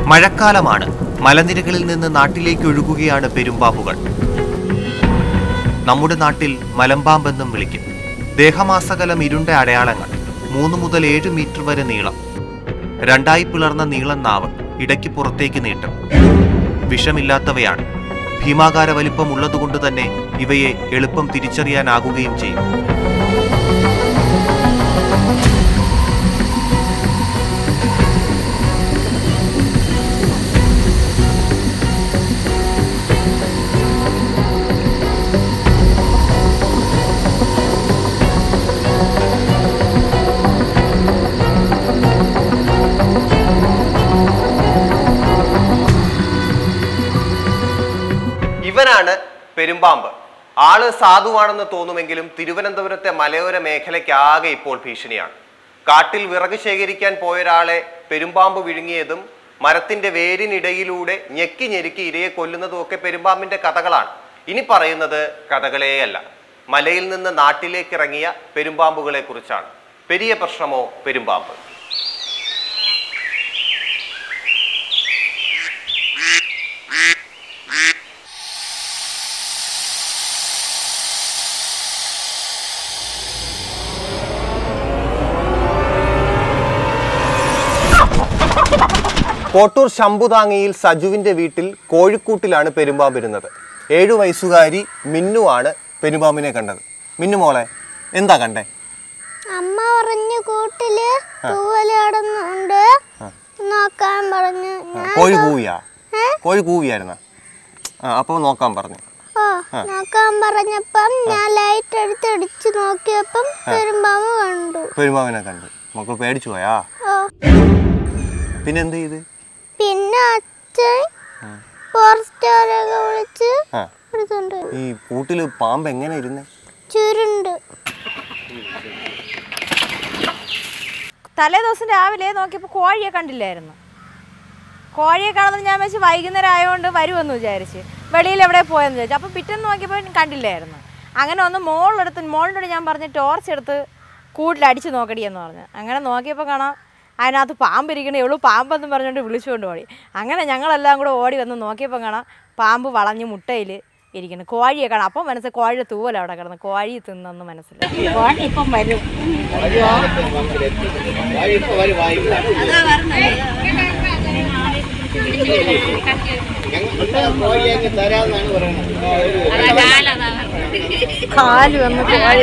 മഴക്കാലമാണ് മലനിരകളിൽ നിന്ന് നാട്ടിലേക്ക് ഒഴുകുകയാണ് പെരുമ്പാമ്പുകൾ നമ്മുടെ നാട്ടിൽ മലമ്പാമ്പെന്നും വിളിക്കും ദേഹമാസകലം ഇരുണ്ട അടയാളങ്ങൾ മൂന്ന് മുതൽ ഏഴ് മീറ്റർ വരെ നീളം രണ്ടായി പിളർന്ന നീളൻ നാവ് ഇടയ്ക്ക് പുറത്തേക്ക് നീട്ടും വിഷമില്ലാത്തവയാണ് ഭീമാകാര വലിപ്പം ഉള്ളതുകൊണ്ട് തന്നെ ഇവയെ എളുപ്പം തിരിച്ചറിയാനാകുകയും ചെയ്യും ഇവനാണ് പെരുമ്പാമ്പ് ആള് സാധുവാണെന്ന് തോന്നുമെങ്കിലും തിരുവനന്തപുരത്തെ മലയോര മേഖലയ്ക്കാകെ ഇപ്പോൾ ഭീഷണിയാണ് കാട്ടിൽ വിറക് ശേഖരിക്കാൻ പോയൊരാളെ പെരുമ്പാമ്പ് വിഴുങ്ങിയതും മരത്തിന്റെ വേരിനിടയിലൂടെ ഞെക്കി ഞെരുക്കി ഇരയെ കൊല്ലുന്നതും ഒക്കെ പെരുമ്പാമ്പിന്റെ കഥകളാണ് ഇനി പറയുന്നത് കഥകളെയല്ല മലയിൽ നിന്ന് നാട്ടിലേക്ക് ഇറങ്ങിയ പെരുമ്പാമ്പുകളെ കുറിച്ചാണ് പെരിയ പ്രശ്നമോ പെരുമ്പാമ്പ് കോട്ടൂർ ശംഭുതാങ്ങിയിൽ സജുവിന്റെ വീട്ടിൽ കോഴിക്കൂട്ടിലാണ് പെരുമ്പാമ്പ് ഇരുന്നത് ഏഴു വയസ്സുകാരി മിന്നു ആണ് പെരുമ്പാമ്പിനെ കണ്ടത് മിന്നു മോളെ എന്താ കണ്ടേ അമ്മ പറഞ്ഞു കൂട്ടില് തൂവല് കിടന്നുണ്ട് നോക്കാൻ പറഞ്ഞു ഞാൻ കോഴി കൂവിയാ ഏ? കോഴി കൂവിയായിരുന്ന ആ അപ്പോൾ നോക്കാൻ പറഞ്ഞു ഓ നോക്കാൻ പറഞ്ഞപ്പം ഞാൻ ലൈറ്റ് എടുത്ത് അടിച്ചു നോക്കിയപ്പം പെരുമ്പാമ്പ് കണ്ടു പെരുമ്പാമ്പിനെ കണ്ടു മക്കൾ പേടിച്ചു പോയാ ഓ പിന്നെ എന്ത് ചെയ്ത് പിന്നെ അച്ഛൻ ഫോറസ്റ്റുകാരൊക്കെ വിളിച്ച് ആ എടുത്തോണ്ട് പോയി. ഈ കൂട്ടിൽ പാമ്പ് എങ്ങനെ ഇരുന്നേ ചുരുണ്ട് തലേ ദിവസം രാവിലെ നോക്കിയപ്പോൾ കോഴിയെ കണ്ടില്ലായിരുന്നു കോഴിയെ കാണുന്നത് ഞാൻ വെച്ച് വൈകുന്നേരം ആയതുകൊണ്ട് വരുമെന്ന് വിചാരിച്ച് വെളിയിൽ എവിടെ പോയെന്ന് വിചാരിച്ചു അപ്പോൾ പിറ്റേന്ന് നോക്കിയപ്പോൾ കണ്ടില്ലായിരുന്നു അങ്ങനെ ഒന്ന് മോളെടുത്ത് മോളിനോട് ഞാൻ പറഞ്ഞ് ടോർച്ച് എടുത്ത് കൂട്ടിലടിച്ച് നോക്കടി എന്ന് പറഞ്ഞു അങ്ങനെ നോക്കിയപ്പോൾ കാണാം അതിനകത്ത് പാമ്പ് ഇരിക്കണേ ഉള്ളൂ പാമ്പെന്ന് പറഞ്ഞുകൊണ്ട് വിളിച്ചുകൊണ്ട് ഓടി അങ്ങനെ ഞങ്ങളെല്ലാം കൂടെ ഓടി വന്ന് നോക്കിയപ്പോൾ കാണാം പാമ്പ് വളഞ്ഞ് മുട്ടയിൽ ഇരിക്കുന്നു കോഴിയെ കാണാം അപ്പോൾ മനസ്സിൽ കോഴിയുടെ തൂവല അവിടെ കിടന്ന് കോഴി തിന്നെന്ന് മനസ്സിലായി ഇപ്പം വരും കാല് വന്ന് കോഴി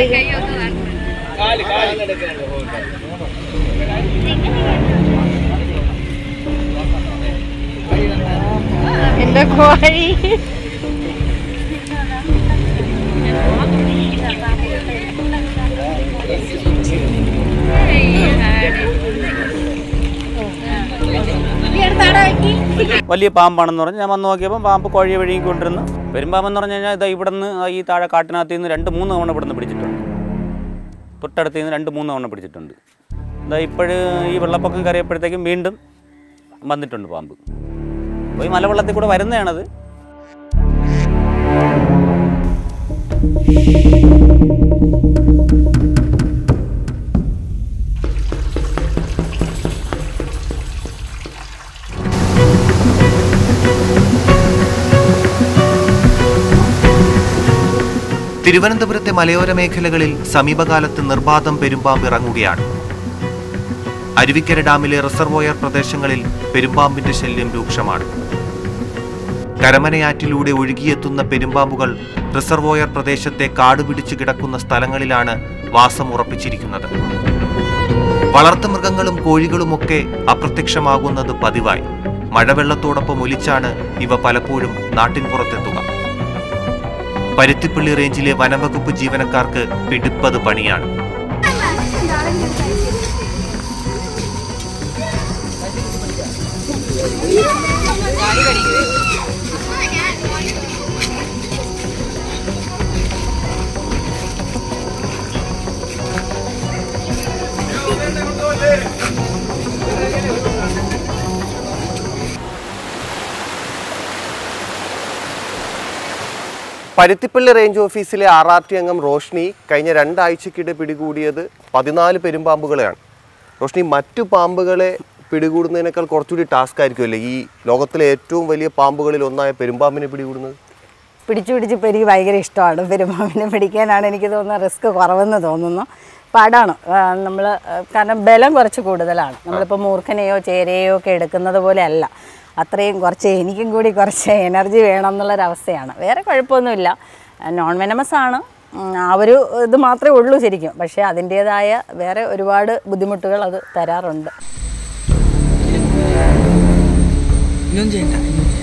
എന്റെ കോഴി വലിയ പാമ്പാണെന്ന് പറഞ്ഞ് ഞാൻ വന്ന് നോക്കിയപ്പോൾ പാമ്പ് കോഴിയെ വിഴുങ്ങിക്കൊണ്ടിരുന്നു പെരുമ്പാമ്പെന്ന് പറഞ്ഞു കഴിഞ്ഞാൽ ഇതാ ഇവിടെ നിന്ന് ഈ താഴെ കാട്ടിനകത്ത് നിന്ന് രണ്ട് മൂന്ന് തവണ ഇവിടെ നിന്ന് പിടിച്ചിട്ടുണ്ട് തൊട്ടടുത്ത് നിന്ന് രണ്ട് മൂന്ന് തവണ പിടിച്ചിട്ടുണ്ട് ഇതാ ഇപ്പോഴ് ഈ വെള്ളപ്പൊക്കം കയറിയപ്പോഴത്തേക്കും വീണ്ടും വന്നിട്ടുണ്ട് പാമ്പ് അപ്പോൾ ഈ മലവെള്ളത്തിൽ കൂടെ വരുന്നതാണത് തിരുവനന്തപുരത്തെ മലയോര മേഖലകളിൽ സമീപകാലത്ത് നിർബാധം പെരുമ്പാമ്പ് ഇറങ്ങുകയാണ് അരുവിക്കര ഡാമിലെ റിസർവോയർ പ്രദേശങ്ങളിൽ പെരുമ്പാമ്പിന്റെ ശല്യം രൂക്ഷമാണ് കരമനയാറ്റിലൂടെ ഒഴുകിയെത്തുന്ന പെരുമ്പാമ്പുകൾ റിസർവോയർ പ്രദേശത്തെ കാടുപിടിച്ചു കിടക്കുന്ന സ്ഥലങ്ങളിലാണ് വാസം ഉറപ്പിച്ചിരിക്കുന്നത് വളർത്തുമൃഗങ്ങളും കോഴികളുമൊക്കെ അപ്രത്യക്ഷമാകുന്നത് പതിവായി മഴവെള്ളത്തോടൊപ്പം ഒലിച്ചാണ് ഇവ പലപ്പോഴും നാട്ടിൻപുറത്തെത്തുക പരുത്തിപ്പള്ളി റേഞ്ചിലെ വനംവകുപ്പ് ജീവനക്കാർക്ക് പിടിപ്പത് പണിയാണ് പരുത്തിപ്പള്ളി റേഞ്ച് ഓഫീസിലെ ആർ ആർ ടി അംഗം റോഷ്നി കഴിഞ്ഞ രണ്ടാഴ്ചക്കിടെ പിടികൂടിയത് പതിനാല് പെരുമ്പാമ്പുകളെയാണ് റോഷ്നി മറ്റു പാമ്പുകളെ പിടികൂടുന്നതിനേക്കാൾ കുറച്ചുകൂടി ടാസ്ക് ആയിരിക്കുമല്ലേ ഈ ലോകത്തിലെ ഏറ്റവും വലിയ പാമ്പുകളിൽ ഒന്നായ പെരുമ്പാമ്പിനെ പിടികൂടുന്നത് പിടിച്ചു പിടിച്ച് ഇപ്പോൾ എനിക്ക് ഭയങ്കര ഇഷ്ടമാണ് പെരുമാവിനെ പിടിക്കാനാണ് എനിക്ക് തോന്നുന്നത് റിസ്ക് കുറവെന്ന് തോന്നുന്നു പാടാണ് നമ്മൾ കാരണം ബലം കുറച്ച് കൂടുതലാണ് നമ്മളിപ്പോൾ മൂർഖനെയോ ചേരയോ ഒക്കെ എടുക്കുന്നത് പോലെ അല്ല അത്രയും കുറച്ച് എനിക്കും കൂടി കുറച്ച് എനർജി വേണം എന്നുള്ളൊരവസ്ഥയാണ് വേറെ കുഴപ്പമൊന്നുമില്ല നോൺ വെനമസ് ആണ് ഉം, ആ ഒരു ഇത് മാത്രമേ ഉള്ളൂ ശരിക്കും പക്ഷേ അതിൻ്റേതായ വേറെ ഒരുപാട് ബുദ്ധിമുട്ടുകൾ അത് തരാറുണ്ട് ഇനിയൊന്നും ചെയ്യണ്ട ഇനിയൊന്നും ചെയ്യണ്ട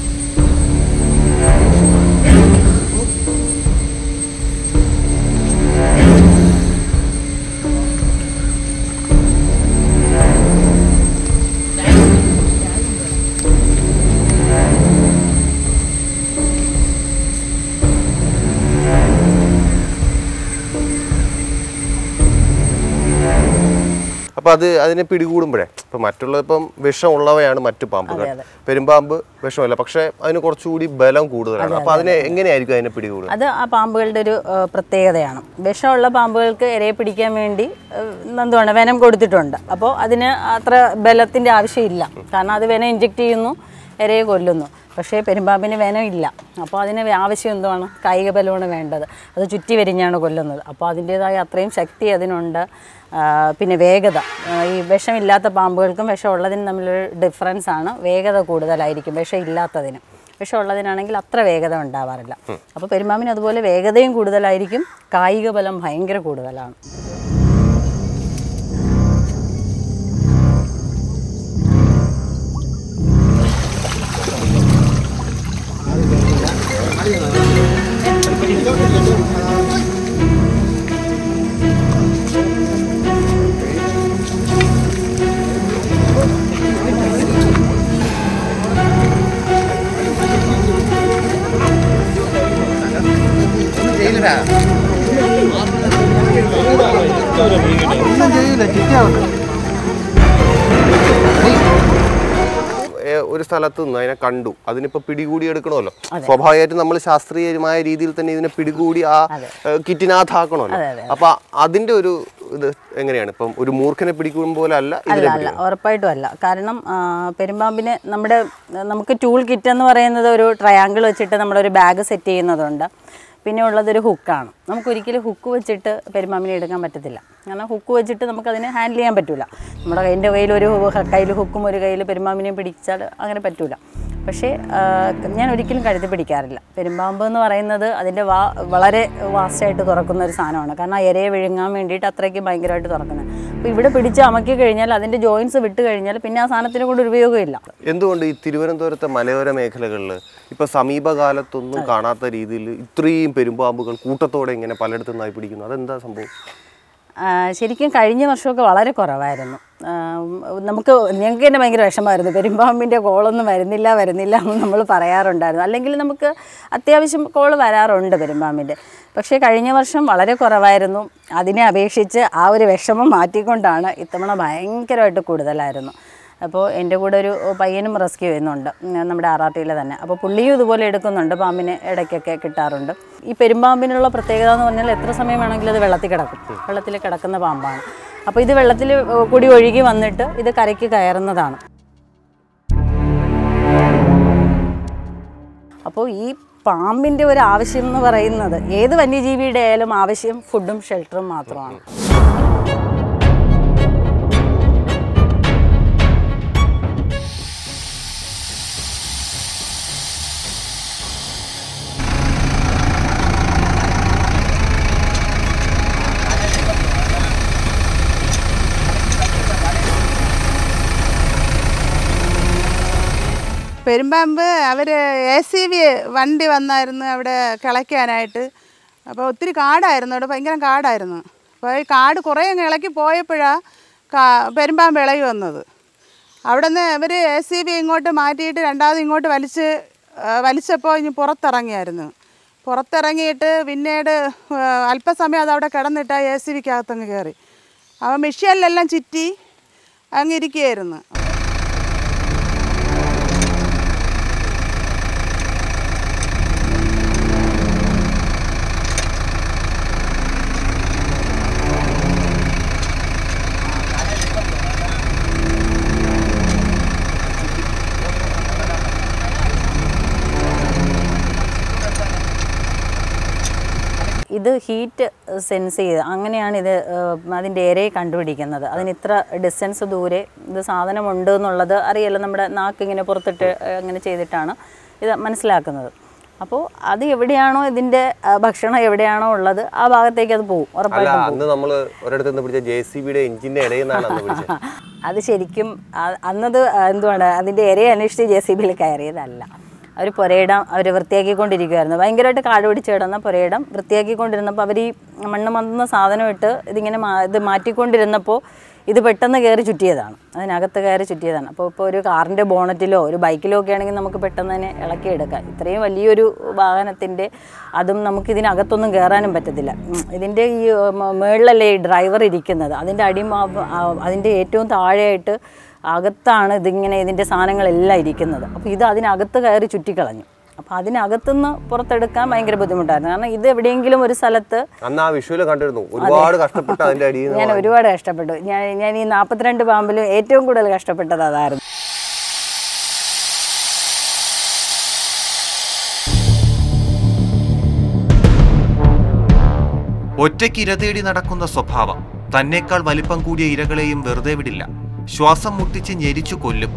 അപ്പൊ അത് അതിനെ പിടികൂടുമ്പോഴേ ഇപ്പൊ മറ്റുള്ള ഇപ്പം വിഷമുള്ളവയാണ് മറ്റു പാമ്പുകൾ പെരുമ്പാമ്പ് വിഷമല്ല പക്ഷെ അതിന് കുറച്ചുകൂടി ബലം കൂടുതലാണ് അപ്പൊ അതിനെ എങ്ങനെയായിരിക്കും അതിനെ പിടികൂടുക അത് ആ പാമ്പുകളുടെ ഒരു ഏഹ്, പ്രത്യേകതയാണ് വിഷമുള്ള പാമ്പുകൾക്ക് ഇരയെ പിടിക്കാൻ വേണ്ടി ഏഹ്, എന്തുവാണ് വെനം കൊടുത്തിട്ടുണ്ട് അപ്പോൾ അതിന് അത്ര ബലത്തിൻ്റെ ആവശ്യമില്ല കാരണം അത് വെനം ഇഞ്ചെക്ട് ചെയ്യുന്നു ഇരയെ കൊല്ലുന്നു പക്ഷേ പെരുമ്പാമ്പിന് വെനം ഇല്ല അപ്പോൾ അതിന് ആവശ്യം എന്തുവാണ് കായിക ബലമാണ് വേണ്ടത് അത് ചുറ്റി വരിഞ്ഞാണ് കൊല്ലുന്നത് അപ്പോൾ അതിൻ്റേതായ അത്രയും ശക്തി അതിനുണ്ട് ആ, പിന്നെ വേഗത ആ, ഈ വിഷമില്ലാത്ത പാമ്പുകൾക്കും വിഷമുള്ളതിനും തമ്മിലൊരു ഡിഫറൻസ് ആണ് വേഗത കൂടുതലായിരിക്കും വിഷം ഇല്ലാത്തതിന് വിഷമുള്ളതിനാണെങ്കിൽ അത്ര വേഗത ഉണ്ടാവാറില്ല അപ്പോൾ പെരുമാമിന് അതുപോലെ വേഗതയും കൂടുതലായിരിക്കും കായിക ബലം ഭയങ്കര കൂടുതലാണ് ഏ, ഒരു സ്ഥലത്ത് നിന്ന് അതിനെ കണ്ടു അതിനിപ്പോ പിടികൂടി എടുക്കണമല്ലോ സ്വാഭാവികമായിട്ടും നമ്മൾ ശാസ്ത്രീയമായ രീതിയിൽ തന്നെ ഇതിനെ പിടികൂടി ആ ഏ, കിറ്റിനകത്താക്കണമല്ലോ അപ്പൊ അതിന്റെ ഒരു ഇത് എങ്ങനെയാണ് ഇപ്പം ഒരു മൂർഖനെ പിടിക്കും പോലെ അല്ല അല്ല ഇതിനെ അല്ല ഉറപ്പായിട്ടും അല്ല കാരണം ആ, പെരുമ്പാമ്പിന് നമ്മുടെ നമുക്ക് ടൂൾ കിറ്റ് എന്ന് പറയുന്നത് ഒരു ട്രയാങ്കിൾ വെച്ചിട്ട് നമ്മളൊരു ബാഗ് സെറ്റ് ചെയ്യുന്നതുണ്ട് പിന്നെ ഉള്ളതൊരു ഹുക്കാണ് നമുക്ക് ഒരിക്കലും ഹുക്ക് വെച്ചിട്ട് പെരുമ്പാമ്പിനെ എടുക്കാൻ പറ്റത്തില്ല കാരണം ഹുക്ക് വെച്ചിട്ട് നമുക്കതിനെ ഹാൻഡിൽ ചെയ്യാൻ പറ്റില്ല നമ്മുടെ എൻ്റെ കയ്യിൽ ഒരു കയ്യിൽ ഹുക്കും ഒരു കയ്യിൽ പെരുമ്പാമ്പിനെയും പിടിച്ചാൽ അങ്ങനെ പറ്റില്ല പക്ഷേ ആ, ഞാൻ ഒരിക്കലും കഴുത്തി പിടിക്കാറില്ല പെരുമ്പാമ്പ് എന്ന് പറയുന്നത് അതിൻ്റെ വാ വളരെ വാസ്റ്റായിട്ട് തുറക്കുന്ന ഒരു സാധനമാണ് കാരണം ആ ഇരയെ വിഴുങ്ങാൻ വേണ്ടിയിട്ട് അത്രയ്ക്ക് ഭയങ്കരമായിട്ട് തുറക്കുന്നത് അപ്പോൾ ഇവിടെ പിടിച്ച് അമക്കി കഴിഞ്ഞാൽ അതിൻ്റെ ജോയിൻസ് വിട്ട് കഴിഞ്ഞാൽ പിന്നെ ആ സാധനത്തിന് കൊണ്ട് ഒരു ഉപയോഗമില്ല എന്തുകൊണ്ട് ഈ തിരുവനന്തപുരത്തെ മലയോര മേഖലകളിൽ ഇപ്പൊ സമീപകാലത്തൊന്നും കാണാത്ത രീതിയിൽ ഇത്രയും പെരുമ്പാമ്പുകൾ കൂട്ടത്തോടെ ഇങ്ങനെ പലയിടത്തു നിന്നായി പിടിക്കുന്നു അതെന്താ സംഭവം ആ, ശരിക്കും കഴിഞ്ഞ വർഷമൊക്കെ വളരെ കുറവായിരുന്നു ആ, നമുക്ക് ഞങ്ങൾക്ക് തന്നെ ഭയങ്കര വിഷമമായിരുന്നു പെരുമ്പാമ്പിൻ്റെ കോളൊന്നും വരുന്നില്ല വരുന്നില്ല എന്ന് നമ്മൾ പറയാറുണ്ടായിരുന്നു അല്ലെങ്കിൽ നമുക്ക് അത്യാവശ്യം കോൾ വരാറുണ്ട് പെരുമ്പാമ്പിൻ്റെ പക്ഷേ കഴിഞ്ഞ വർഷം വളരെ കുറവായിരുന്നു അതിനെ അപേക്ഷിച്ച് ആ ഒരു വിഷമം മാറ്റിക്കൊണ്ടാണ് ഇത്തവണ ഭയങ്കരമായിട്ട് കൂടുതലായിരുന്നു അപ്പോൾ എൻ്റെ കൂടെ ഒരു പയ്യനും റെസ്ക്യൂ ചെയ്യുന്നുണ്ട് ഉം, നമ്മുടെ ആർ ആർ ടിയിലെ തന്നെ അപ്പോൾ പുള്ളിയും ഇതുപോലെ എടുക്കുന്നുണ്ട് പാമ്പിനെ ഇടയ്ക്കൊക്കെ കിട്ടാറുണ്ട് ഈ പെരുമ്പാമ്പിനുള്ള പ്രത്യേകത എന്ന് പറഞ്ഞാൽ എത്ര സമയം വേണമെങ്കിലും അത് വെള്ളത്തിൽ കിടക്കും വെള്ളത്തിൽ കിടക്കുന്ന പാമ്പാണ് അപ്പോൾ ഇത് വെള്ളത്തിൽ കൂടി ഒഴുകി വന്നിട്ട് ഇത് കരയ്ക്ക് കയറുന്നതാണ് അപ്പോൾ ഈ പാമ്പിൻ്റെ ഒരു ആവശ്യം എന്ന് പറയുന്നത് ഏത് വന്യജീവിയുടെ ആയാലും ആവശ്യം ഫുഡും ഷെൽട്ടറും മാത്രമാണ് പെരുമ്പാമ്പ് അവർ എ സി വി വണ്ടി വന്നായിരുന്നു അവിടെ കിളയ്ക്കാനായിട്ട് അപ്പോൾ ഒത്തിരി കാടായിരുന്നു അവിടെ ഭയങ്കര കാടായിരുന്നു അപ്പോൾ ഈ കാട് കുറേ അങ്ങ് ഇളക്കി പോയപ്പോഴാണ് കാ പെരുമ്പാമ്പ് ഇളകി വന്നത് അവിടെ നിന്ന് ഇവർ എ സി ബി ഇങ്ങോട്ട് മാറ്റിയിട്ട് രണ്ടാമത് ഇങ്ങോട്ട് വലിച്ച് ആ, വലിച്ചപ്പോൾ ഇനി പുറത്തിറങ്ങിയായിരുന്നു പുറത്തിറങ്ങിയിട്ട് പിന്നീട് ആ, അല്പസമയം അത് അവിടെ കിടന്നിട്ട് ആ എ സി ബിക്കകത്തങ്ങ് കയറി അവൻ മിഷ്യനിലെല്ലാം ചുറ്റി അങ്ങ് ഇരിക്കുകയായിരുന്നു ഇത് ഹീറ്റ് സെൻസ് ചെയ്ത് അങ്ങനെയാണ് ഇത് ഏഹ്, അതിൻ്റെ ഇരയെ കണ്ടുപിടിക്കുന്നത് അതിന് ഇത്ര ഡിസ്റ്റൻസ് ദൂരെ ഇത് സാധനമുണ്ട് എന്നുള്ളത് അറിയാലോ നമ്മുടെ നാക്ക് ഇങ്ങനെ പുറത്തിട്ട് ഏഹ്, അങ്ങനെ ചെയ്തിട്ടാണ് ഇത് മനസ്സിലാക്കുന്നത് അപ്പോൾ അത് എവിടെയാണോ ഇതിൻ്റെ ആ, ഭക്ഷണം എവിടെയാണോ ഉള്ളത് ആ ഭാഗത്തേക്ക് അത് പോകും അല്ല ഉറപ്പായിട്ടും പോകും അന്ന് നമ്മൾ ഒരിടത്ത് നിന്ന് പിടിച്ച ജെ സി ബിയുടെ എഞ്ചിന്റെ ഇടയിൽ നിന്നാണ് അന്ന് പിടിച്ചത് അത് ശരിക്കും ആ- അന്നത് എന്തുവാണ് അതിൻ്റെ ഇരയെ അന്വേഷിച്ച് ജെ സി ബിയിൽ കയറിയതല്ല അവർ പുരയിടം അവർ വൃത്തിയാക്കിക്കൊണ്ടിരിക്കുമായിരുന്നു ഭയങ്കരമായിട്ട് കാട് പിടിച്ച് കിടന്ന പുരയിടം വൃത്തിയാക്കിക്കൊണ്ടിരുന്നപ്പോൾ അവർ ഈ മണ്ണ് മന്തുന്ന സാധനം ഇട്ട് ഇതിങ്ങനെ മാ- ഇത് മാറ്റിക്കൊണ്ടിരുന്നപ്പോൾ ഇത് പെട്ടെന്ന് കയറി ചുറ്റിയതാണ് അതിനകത്ത് കയറി ചുറ്റിയതാണ് അപ്പോൾ ഇപ്പോൾ ഒരു കാറിൻ്റെ ബോണറ്റിലോ ഒരു ബൈക്കിലോ ഒക്കെ ആണെങ്കിൽ നമുക്ക് പെട്ടെന്ന് തന്നെ ഇളക്കിയെടുക്കാം ഇത്രയും വലിയൊരു വാഹനത്തിൻ്റെ അതും നമുക്ക് ഇതിനകത്തൊന്നും കയറാനും പറ്റത്തില്ല ഉം. ഇതിൻ്റെ ഈ മ- മേളിലല്ലേ ഈ ഡ്രൈവർ ഇരിക്കുന്നത് അതിൻ്റെ അടി അതിൻ്റെ ഏറ്റവും താഴെയായിട്ട് അകത്താണ് ഇതിങ്ങനെ ഇതിൻ്റെ സാധനങ്ങളെല്ലാം ഇരിക്കുന്നത് അപ്പോൾ ഇത് അതിനകത്ത് കയറി ചുറ്റിക്കളഞ്ഞു അപ്പോൾ അതിനകത്തുനിന്ന് പുറത്തെടുക്കാൻ ഭയങ്കര ബുദ്ധിമുട്ടായിരുന്നു കാരണം ഇത് എവിടെയെങ്കിലും ഒരു സ്ഥലത്ത് അന്ന് ആ വിഷുവിൽ കണ്ടിരുന്നു ഒരുപാട് കഷ്ടപ്പെട്ട് അതിന്റെ അടിയിൽ ഞാൻ നിന്ന് ഒരുപാട് കഷ്ടപ്പെട്ടു ഞാൻ ഞാൻ ഈ നാൽപ്പത്തിരണ്ട് പാമ്പിലും ഏറ്റവും കൂടുതൽ കഷ്ടപ്പെട്ടത് അതായിരുന്നു ഒറ്റയ്ക്ക് ഇര തേടി നടക്കുന്ന സ്വഭാവം തന്നേക്കാൾ വലിപ്പം കൂടിയ ഇരകളെയും വെറുതെ വിടില്ല ശ്വാസം മുട്ടിച്ച് ഞെരിച്ചു കൊല്ലും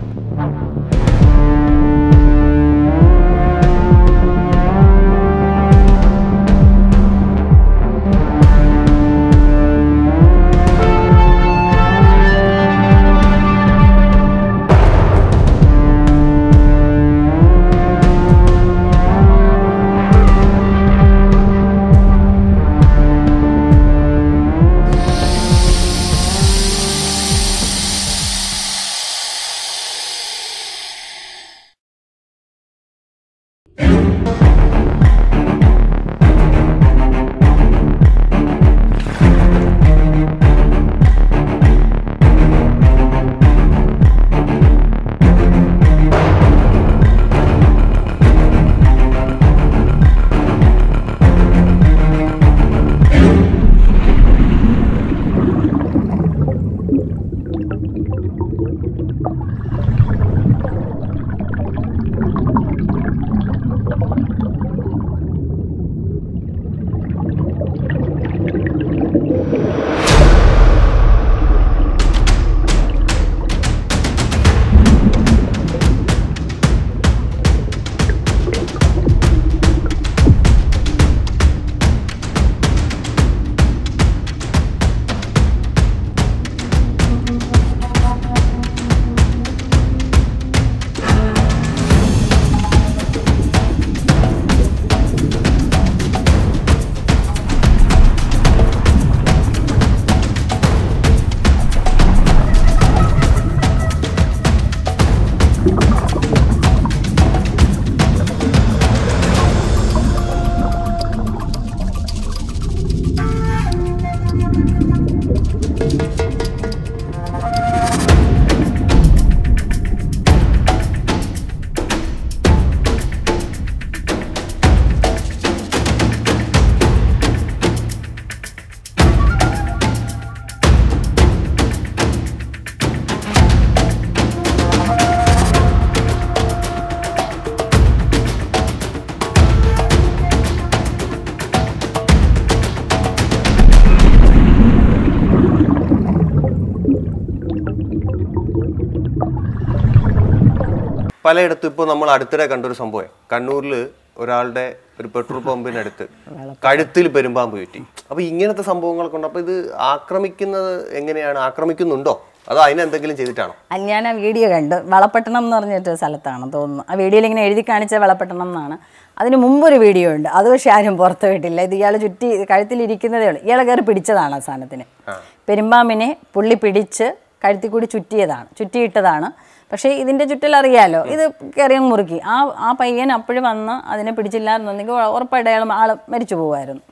പലയിടത്തും ഇപ്പോൾ നമ്മൾ അടുത്തിടെ കണ്ടൊരു സംഭവം കണ്ണൂരിൽ ഒരാളുടെ ഒരു പെട്രോൾ പമ്പിനടുത്ത് കഴുത്തിൽ പെരുമ്പാമ്പ് ചുറ്റി അപ്പൊ ഇങ്ങനത്തെ സംഭവങ്ങളൊക്കെ ഉണ്ട് അപ്പൊ ഇത് ആക്രമിക്കുന്നത് എങ്ങനെയാണ് ആക്രമിക്കുന്നുണ്ടോ അതോ അതിനെന്തെങ്കിലും ചെയ്തിട്ടാണോ അത് ഞാൻ ആ വീഡിയോ കണ്ടു വളപട്ടണം എന്ന് പറഞ്ഞിട്ട് സ്ഥലത്താണ് തോന്നുന്നു ആ വീഡിയോയിൽ ഇങ്ങനെ എഴുതി കാണിച്ച വളപട്ടണം എന്നാണ് അതിന് മുമ്പൊരു വീഡിയോ ഉണ്ട് അത് പക്ഷേ ആരും പുറത്ത് വിട്ടില്ല ഇത് ഇയാൾ ചുറ്റി കഴുത്തിലിരിക്കുന്നതേ ഉള്ളൂ ഇയാളെ കയറി പിടിച്ചതാണ് ആ സാധനത്തിന് പെരുമ്പാമ്പിനെ പുള്ളി പിടിച്ച് കഴുത്തിൽ കൂടി ചുറ്റിയതാണ് ചുറ്റിയിട്ടതാണ് പക്ഷേ ഇതിൻ്റെ ചുറ്റൽ അറിയാലോ ഇത് കയറി അങ്ങ് മുറുക്കി ആ ആ പയ്യൻ അപ്പോഴും വന്ന് അതിനെ പിടിച്ചില്ലാന്നുണ്ടെങ്കിൽ ഉറപ്പായിട്ട് അയാൾ ആൾ മരിച്ചു പോകുമായിരുന്നു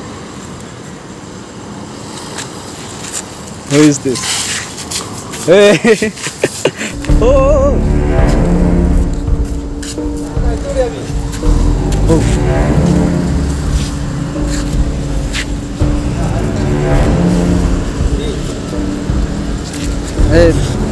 Who is this? Hey! oh! Hey!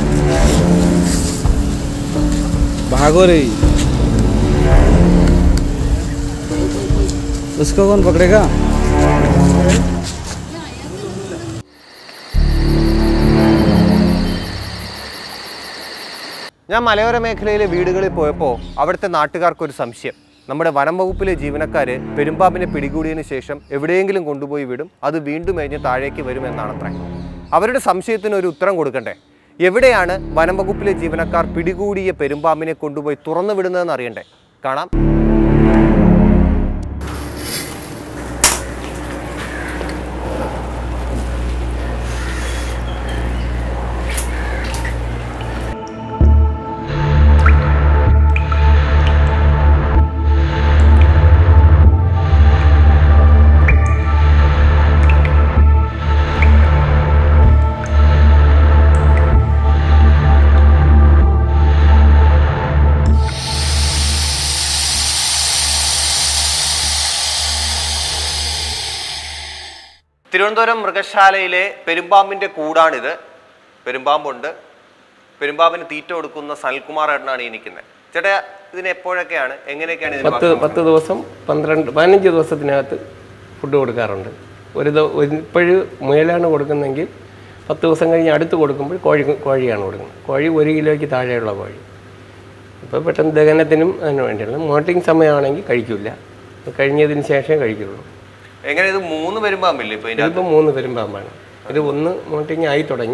भागो रे उसको कौन पकड़ेगा ഞാൻ മലയോര മേഖലയിലെ വീടുകളിൽ പോയപ്പോൾ അവിടുത്തെ നാട്ടുകാർക്കൊരു സംശയം നമ്മുടെ വനം വകുപ്പിലെ ജീവനക്കാർ പെരുമ്പാമ്പിനെ പിടികൂടിയതിന് ശേഷം എവിടെയെങ്കിലും കൊണ്ടുപോയി വിടും അത് വീണ്ടും കഴിഞ്ഞ് താഴേക്ക് വരുമെന്നാണത്രേ അവരുടെ സംശയത്തിന് ഒരു ഉത്തരം കൊടുക്കണ്ടേ എവിടെയാണ് വനം വകുപ്പിലെ ജീവനക്കാർ പിടികൂടിയ പെരുമ്പാമ്പിനെ കൊണ്ടുപോയി തുറന്നു വിടുന്നതെന്ന് അറിയണ്ടേ കാണാം തിരുവനന്തപുരം മൃഗശാലയിലെ പെരുമ്പാമ്പിന്റെ കൂടാണിത് പെരുമ്പാമ്പുണ്ട് പെരുമ്പാമ്പിന് തീറ്റ കൊടുക്കുന്ന സൽകുമാർ ഏട്ടനാണ് ഈ നിൽക്കുന്നത് ചേട്ടാ ഇതിന് എപ്പോഴൊക്കെയാണ് എങ്ങനെയൊക്കെയാണ് ഇതിന് പത്ത് ഭക്ഷണം പത്ത് ദിവസം പന്ത്രണ്ട് പതിനഞ്ച് ദിവസത്തിനകത്ത് ഫുഡ് കൊടുക്കാറുണ്ട് ഒരു ഇപ്പോഴും മുയലാണ് കൊടുക്കുന്നതെങ്കിൽ പത്ത് ദിവസം കഴിഞ്ഞ് അടുത്ത് കൊടുക്കുമ്പോൾ കോഴി കോഴിയാണ് കൊടുക്കുന്നത് കോഴി ഒരു കിലോയ്ക്ക് താഴെയുള്ള കോഴി ഇപ്പോൾ പെട്ടെന്ന് ദഹനത്തിനും അതിന് വേണ്ടിയുള്ള മോട്ടിങ് സമയമാണെങ്കിൽ കഴിക്കില്ല കഴിഞ്ഞതിന് ശേഷമേ കഴിക്കുള്ളൂ എങ്ങനെ ഇത് മൂന്ന് പെരുമ്പാമ്പില്ലേ ഇപ്പൊ ഇതിന്റെ ഇതിപ്പോൾ മൂന്ന് പെരുമ്പാമ്പാണ് ഇത് ഒന്ന് മോട്ടിങ് ആയി തുടങ്ങി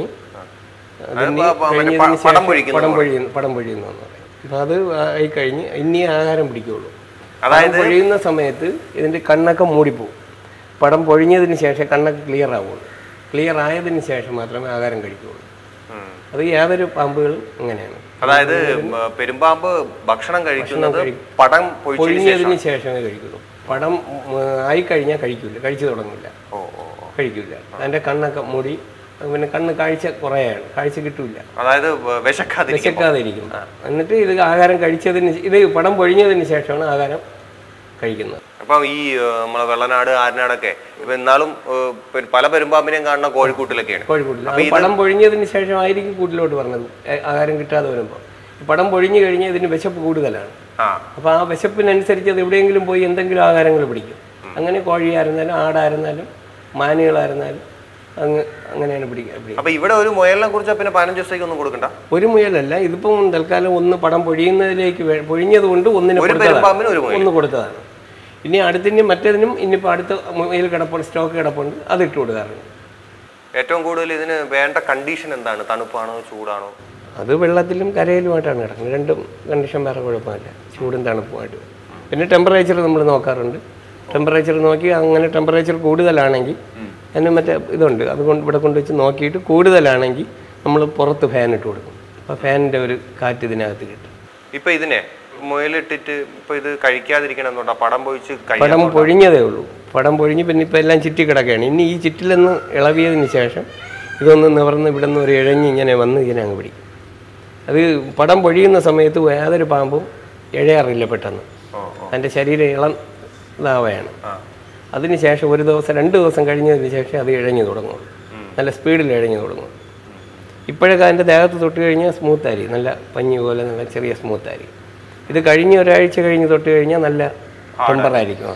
അതിന് പ- പ- മറ്റേ കഴിഞ്ഞതിന് പ- പടം ശേഷം പൊഴിക്കുന്നു പടം പൊഴിയുന്നു പടം പൊഴിയുന്നു എന്ന് പറയും അപ്പോൾ അത് ആയി കഴിഞ്ഞ് ഇനി ആഹാരം പിടിക്കുകയുള്ളൂ അതായത് പടം പൊഴിയുന്ന സമയത്ത് ഇതിൻ്റെ കണ്ണൊക്കെ മൂടിപ്പോവും പടം പൊഴിഞ്ഞതിന് ശേഷം കണ്ണൊക്കെ ക്ലിയർ ആവുള്ളൂ ക്ലിയർ ആയതിന് ശേഷം മാത്രമേ ആഹാരം കഴിക്കുകയുള്ളൂ ഉം. അത് യാതൊരു പാമ്പുകളും അങ്ങനെയാണ് അതായത് ഉം, പെരുമ്പാമ്പ് ഭക്ഷണം കഴിക്കുന്നത് കഴി- പടം പൊഴിച്ചതിന് ശേഷം പൊഴിഞ്ഞതിന് ശേഷമേ കഴിക്കുള്ളൂ പടം ഉം, ആയിക്കഴിഞ്ഞാൽ കഴിക്കില്ല കഴിച്ചു തുടങ്ങില്ല ഓ ഓ ഓ. കഴിക്കില്ല അതിൻ്റെ കണ്ണൊക്കെ മൂടി പിന്നെ കണ്ണ് കാഴ്ച കുറയാണ് കാഴ്ച കിട്ടൂല അതായത് വ- വിശക്കാതിരിക്കും വിശക്കാതെ ഇരിക്കും എന്നിട്ട് ഇത് ആഹാരം കഴിച്ചതിന് ശേ- ഇത് പടം പൊഴിഞ്ഞതിന് ശേഷമാണ് ആഹാരം കഴിക്കുന്നത് അപ്പം ഈ ഏഹ്, നമ്മളെ വെള്ളനാട് ആരനാടൊക്കെ ഇപ്പൊ എന്നാലും ഏഹ്, പെ- പല പെരുമ്പാമ്പിനെയും കാണുന്ന കോഴിക്കൂട്ടിലൊക്കെയാണ് കോഴിക്കോട്ടിൽ അത് പടം പൊഴിഞ്ഞതിന് ശേഷമായിരിക്കും കൂട്ടിലോട്ട് പറഞ്ഞത് ഏ- ആഹാരം കിട്ടാതെ വരുമ്പോൾ പടം പൊഴിഞ്ഞു കഴിഞ്ഞാൽ ഇതിന് വിശപ്പ് കൂടുതലാണ് ആ അപ്പോൾ ആ വിശപ്പിനനുസരിച്ച് അത് എവിടെയെങ്കിലും പോയി എന്തെങ്കിലും ആഹാരങ്ങൾ പിടിക്കും അങ്ങനെ കോഴിയായിരുന്നാലും ആടായിരുന്നാലും മാനുകളായിരുന്നാലും അങ്ങ് അങ്ങനെയാണ് പിടിക്കുക പിടിക്കുക അപ്പൊ ഇവിടെ ഒരു മുയലിനെ കുറിച്ച് പിന്നെ പതിനഞ്ച് ദിവസത്തേക്ക് ഒന്നും കൊടുക്കണ്ട ഒരു മുയലല്ല ഇതിപ്പം തൽക്കാലം ഒന്ന് പടം പൊഴിയുന്നതിലേക്ക് വേ- പൊഴിഞ്ഞത് കൊണ്ട് ഒന്നിന് ഒരു കൊടുത്തതാണ്. പെരുമ്പാമ്പിന് ഒരു മുയൽ. ഒന്ന് കൊടുത്തതാണ് ഇനി അടുത്തിന് മറ്റേതിനും ഇനിയിപ്പോൾ അടുത്ത മുയൽ കിടപ്പുണ്ട് സ്റ്റോക്ക് കിടപ്പുണ്ട് അത് ഇട്ട് കൊടുക്കാറുണ്ട് ഏറ്റവും കൂടുതൽ ഇതിന് വേണ്ട കണ്ടീഷൻ എന്താണ് തണുപ്പാണോ ചൂടാണോ അത് വെള്ളത്തിലും കരയിലുമായിട്ടാണ് കിടക്കുന്നത് രണ്ടും കണ്ടീഷൻ വേറെ കുഴപ്പമില്ല ചൂടും തണുപ്പുമായിട്ട് പിന്നെ ടെമ്പറേച്ചർ നമ്മൾ നോക്കാറുണ്ട് ടെമ്പറേച്ചർ നോക്കി അങ്ങനെ ടെമ്പറേച്ചർ കൂടുതലാണെങ്കിൽ അതിന് മറ്റേ ഇതുണ്ട് അതുകൊണ്ട് ഇവിടെ കൊണ്ടുവച്ച് നോക്കിയിട്ട് കൂടുതലാണെങ്കിൽ നമ്മൾ പുറത്ത് ഫാൻ ഇട്ട് കൊടുക്കും അപ്പോൾ ഫാനിൻ്റെ ഒരു കാറ്റ് ഇതിനകത്ത് കിട്ടും ഇപ്പൊ ഇതിനെ മുയലിട്ടിട്ട് ഇപ്പൊ ഇത് കഴിക്കാതിരിക്കണം എന്നുണ്ടാ പടം പൊഴിച്ച് പടം കഴിയാൻ പൊഴിഞ്ഞതേ ഉള്ളൂ പടം പൊഴിഞ്ഞ് പിന്നെ ഇപ്പോൾ എല്ലാം ചുറ്റി കിടക്കുകയാണ് ഇനി ഈ ചുറ്റിലൊന്ന് ഇളവിയതിന് ശേഷം ഇതൊന്ന് നിവർന്ന് ഇവിടെ നിന്ന് ഒരു ഇഴഞ്ഞ് ഇങ്ങനെ വന്ന് ഇങ്ങനെ അങ്ങ് പിടിക്കും അത് പടം പൊഴിയുന്ന സമയത്ത് യാതൊരു പാമ്പും ഇഴയാറില്ല പെട്ടെന്ന് അതിൻ്റെ ശരീരം ഇളം ഇതാവുകയാണ് അതിന് ശേഷം ഒരു ദിവസം രണ്ട് ദിവസം കഴിഞ്ഞതിന് ശേഷം അത് ഇഴഞ്ഞു തുടങ്ങുള്ളൂ നല്ല സ്പീഡിൽ ഇഴഞ്ഞു തുടങ്ങും ഇപ്പോഴൊക്കെ അതിൻ്റെ ദേഹത്ത് തൊട്ട് കഴിഞ്ഞാൽ സ്മൂത്ത് ആയിരിക്കും നല്ല പഞ്ഞി പോലെ നല്ല ചെറിയ സ്മൂത്ത് ആയിരിക്കും ഇത് കഴിഞ്ഞ് ഒരാഴ്ച കഴിഞ്ഞ് തൊട്ട് കഴിഞ്ഞാൽ നല്ല ടെമ്പറായിരിക്കും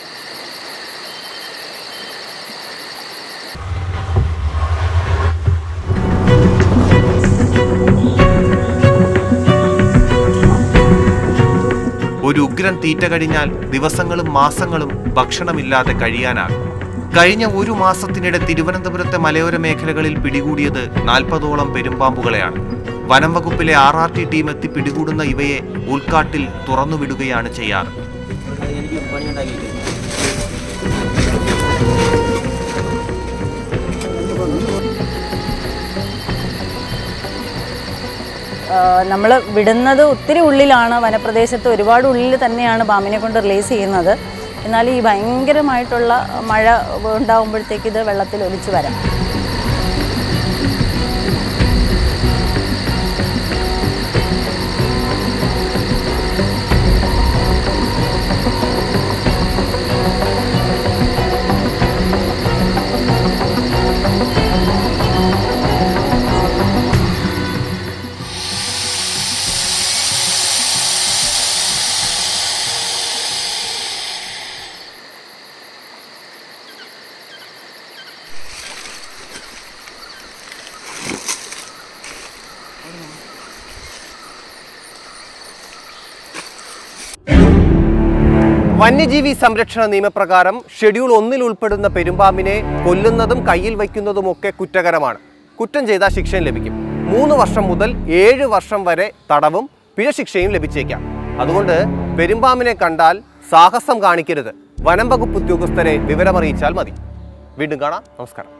ഒരു ഉഗ്രൻ തീറ്റ കഴിഞ്ഞാൽ ദിവസങ്ങളും മാസങ്ങളും ഭക്ഷണമില്ലാതെ കഴിയാനാകും കഴിഞ്ഞ ഒരു മാസത്തിനിടെ തിരുവനന്തപുരത്തെ മലയോര മേഖലകളിൽ പിടികൂടിയത് നാൽപ്പതോളം പെരുമ്പാമ്പുകളെയാണ് വനം വകുപ്പിലെ ആർ ആർ ടി ടീം എത്തി പിടികൂടുന്ന ഇവയെ ഉൾക്കാട്ടിൽ തുറന്നുവിടുകയാണ് ചെയ്യാറ് നമ്മൾ വിടുന്നത് ഒത്തിരി ഉള്ളിലാണ് വനപ്രദേശത്ത് ഒരുപാട് ഉള്ളിൽ തന്നെയാണ് പാമ്പിനെ കൊണ്ട് റിലീസ് ചെയ്യുന്നത് എന്നാൽ ഈ ഭയങ്കരമായിട്ടുള്ള മഴ ഉണ്ടാകുമ്പോഴത്തേക്ക് ഇത് വെള്ളത്തിൽ ഒലിച്ചു വരാം വന്യജീവി സംരക്ഷണ നിയമപ്രകാരം ഷെഡ്യൂൾ ഒന്നിൽ ഉൾപ്പെടുന്ന പെരുമ്പാമ്പിനെ കൊല്ലുന്നതും കയ്യിൽ വയ്ക്കുന്നതുമൊക്കെ കുറ്റകരമാണ് കുറ്റം ചെയ്താൽ ശിക്ഷയും ലഭിക്കും മൂന്ന് വർഷം മുതൽ ഏഴ് വർഷം വരെ തടവും പിഴ ശിക്ഷയും ലഭിച്ചേക്കാം അതുകൊണ്ട് പെരുമ്പാമ്പിനെ കണ്ടാൽ സാഹസം കാണിക്കരുത് വനം വകുപ്പ് ഉദ്യോഗസ്ഥരെ വിവരമറിയിച്ചാൽ മതി വീണ്ടും കാണാം നമസ്കാരം